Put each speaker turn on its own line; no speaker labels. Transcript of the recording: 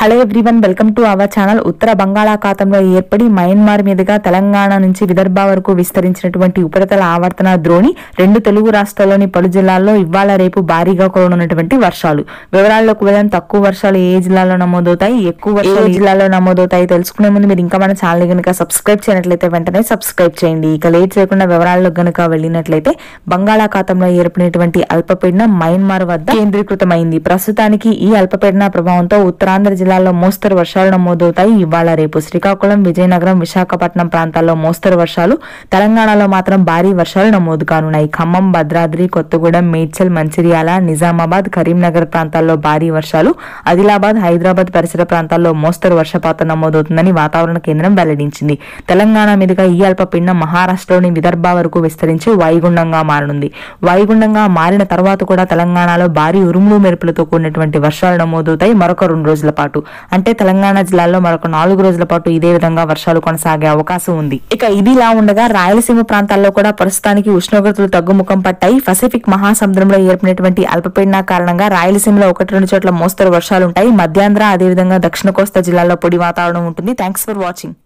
hello everyone welcome to our channel ఉత్తర బంగాళాఖాతంలో ఏర్పడి మయన్మార్ మీదుగా తెలంగాణ నుంచి విదర్భ వరకు విస్తరించినటువంటి ఉపరితల ఆవర్తన ద్రోణి రెండు తెలుగు రాష్ట్రాల్లోని పలు జిల్లాల్లో ఇవాళ రేపు భారీగా కురనున్నటువంటి వర్షాలు వివరాల్లోకి వెళ్దాం తక్కువ వర్షాలు ఏ జిల్లాలో నమోదవుతాయి ఎక్కువ వర్షాలు ఏ జిల్లాలో నమోదవుతాయి తెలుసుకునే ముందు మీరు ఇంకా మన ఛానల్ కనుక సబ్స్క్రైబ్ చేయనట్లయితే వెంటనే సబ్స్క్రైబ్ చేయండి ఇక లేట్ చేయకుండా వివరాల్లో గనుక వెళ్ళినట్లయితే బంగాళాఖాతంలో ఏర్పడినటువంటి అల్పపీడనం మయన్మార్ వద్ద కేంద్రీకృతమైంది ప్రస్తుతానికి ఈ అల్పపీడన ప్రభావంతో ఉత్తరాంధ్ర జిల్లాల్లో మోస్తరు వర్షాలు నమోదవుతాయి ఇవాళ రేపు శ్రీకాకుళం విజయనగరం విశాఖపట్నం ప్రాంతాల్లో మోస్తరు వర్షాలు తెలంగాణలో మాత్రం భారీ వర్షాలు నమోదు కానున్నాయి ఖమ్మం భద్రాద్రి కొత్తగూడెం మేడ్చల్ మంచిర్యాల నిజామాబాద్ కరీంనగర్ ప్రాంతాల్లో భారీ వర్షాలు ఆదిలాబాద్ హైదరాబాద్ పరిసర ప్రాంతాల్లో మోస్తరు వర్షపాతం నమోదవుతుందని వాతావరణ కేంద్రం వెల్లడించింది తెలంగాణ మీదుగా ఈ అల్పపీడనం మహారాష్ట్రలోని విదర్భ వరకు విస్తరించి వాయుగుండంగా మారనుంది వాయుగుండంగా మారిన తర్వాత కూడా తెలంగాణలో భారీ ఉరుములు మెరుపులతో కూడినటువంటి వర్షాలు నమోదవుతాయి మరొక రెండు రోజుల పాటు అంటే తెలంగాణ జిల్లాలో మరొక నాలుగు రోజుల పాటు ఇదే విధంగా వర్షాలు కొనసాగే అవకాశం ఉంది ఇక ఇది ఇలా ఉండగా రాయలసీమ ప్రాంతాల్లో కూడా ప్రస్తుతానికి ఉష్ణోగ్రతలు తగ్గుముఖం పట్టాయి పసిఫిక్ మహాసముద్రంలో ఏర్పడినటువంటి అల్పపీడన కారణంగా రాయలసీమలో ఒకటి రెండు చోట్ల మోస్తరు వర్షాలు ఉంటాయి మధ్యాంధ్ర అదేవిధంగా దక్షిణ కోస్తా జిల్లాలో పొడి వాతావరణం ఉంటుంది థ్యాంక్స్ ఫర్ వాచింగ్